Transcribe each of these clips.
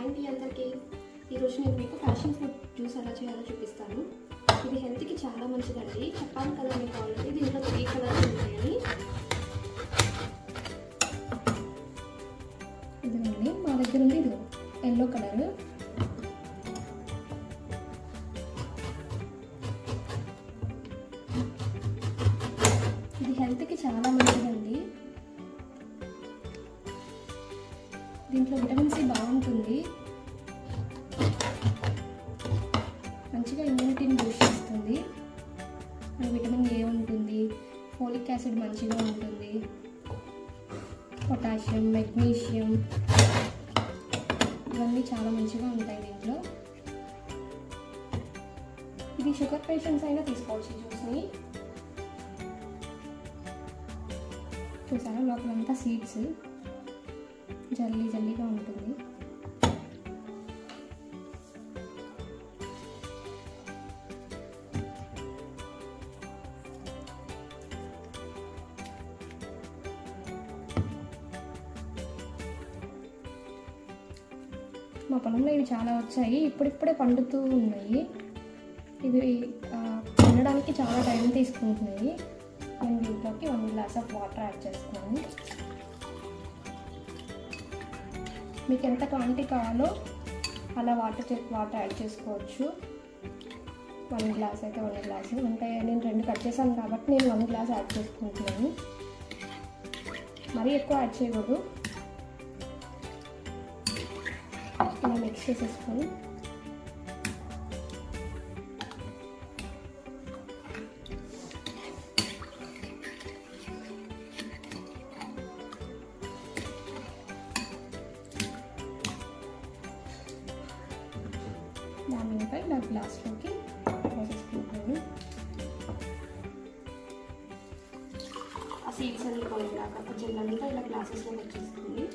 అండి అందరికీ ఈరోజు నేను మీకు ప్యాషన్ ఫ్రూట్ జ్యూస్ ఎలా చేయాలో చూపిస్తాను ఇది హెల్త్కి చాలా మంచిదండి చెప్పాను కదా మీకు ఆల్రెడీ దీంట్లో త్రీ కలర్స్ ఉంటాయని ఇదిగోండి మా దగ్గర ఉంది ఇది ఎల్లో కలర్ ఇది హెల్త్కి చాలా మంచిదండి దీంట్లో విటమిన్ సి బాగుంటుంది మంచిగా ఇమ్యూనిటీని బూస్ట్ చేస్తుంది అండ్ విటమిన్ ఏ ఉంటుంది ఫోలిక్ యాసిడ్ మంచిగా ఉంటుంది పొటాషియం మెగ్నీషియం ఇవన్నీ చాలా మంచిగా ఉంటాయి దీంట్లో ఇది షుగర్ పేషెంట్స్ అయినా తీసుకోవచ్చు ఈ జ్యూస్ని చూసారా లోపలంతా సీడ్స్ జల్లీ జల్లీగా ఉంటుంది మా పొలంలో ఇవి చాలా వచ్చాయి ఇప్పుడిప్పుడే పండుతూ ఉన్నాయి ఇవి ఆ, పండడానికి చాలా టైం తీసుకుంటున్నాయి నేను దీంట్లోకి one glass of water add చేస్తున్నాను మీకు ఎంత క్వాంటిటీ కావాలో అలా వాటర్ చే వాటర్ యాడ్ చేసుకోవచ్చు వన్ గ్లాస్ అయితే వన్ గ్లాస్ అంటే నేను రెండు కట్ చేశాను కాబట్టి నేను వన్ గ్లాస్ యాడ్ చేసుకుంటున్నాను మరీ ఎక్కువ యాడ్ చేయకూడదు ఇలా మిక్స్ చేసేసుకొని దాని మీద ఇలా గ్లాస్లోకి వేసేసుకుంటున్నాను ఆ సీడ్స్ అన్ని పోయేలాగా ఆ జెల్లంతా ఇలా గ్లాసెస్లో వచ్చేస్తుంది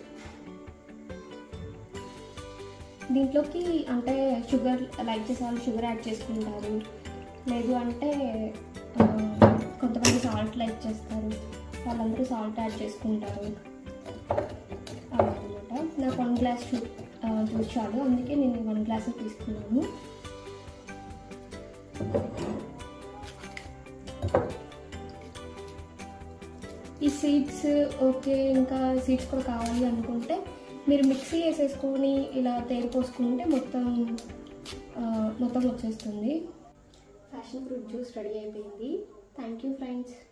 దీంట్లోకి అంటే షుగర్ లైక్ చేసే వాళ్ళు షుగర్ యాడ్ చేసుకుంటారు లేదు అంటే ఆ, కొంతమంది సాల్ట్ లైక్ చేస్తారు వాళ్ళందరూ సాల్ట్ యాడ్ చేసుకుంటారు అలా అనమాట నాకు వన్ గ్లాస్ జ్యూస్ చాలు అందుకే నేను వన్ గ్లాస్ తీసుకున్నాను ఈ సీడ్స్ ఓకే ఇంకా సీడ్స్ కూడా కావాలి అనుకుంటే మీరు మిక్సీ వేసేసుకొని ఇలా తేలిపోసుకుంటే మొత్తం ఆ, మొత్తం వచ్చేస్తుంది ఫ్యాషన్ ఫ్రూట్ జ్యూస్ రెడీ అయిపోయింది థ్యాంక్ యూ ఫ్రెండ్స్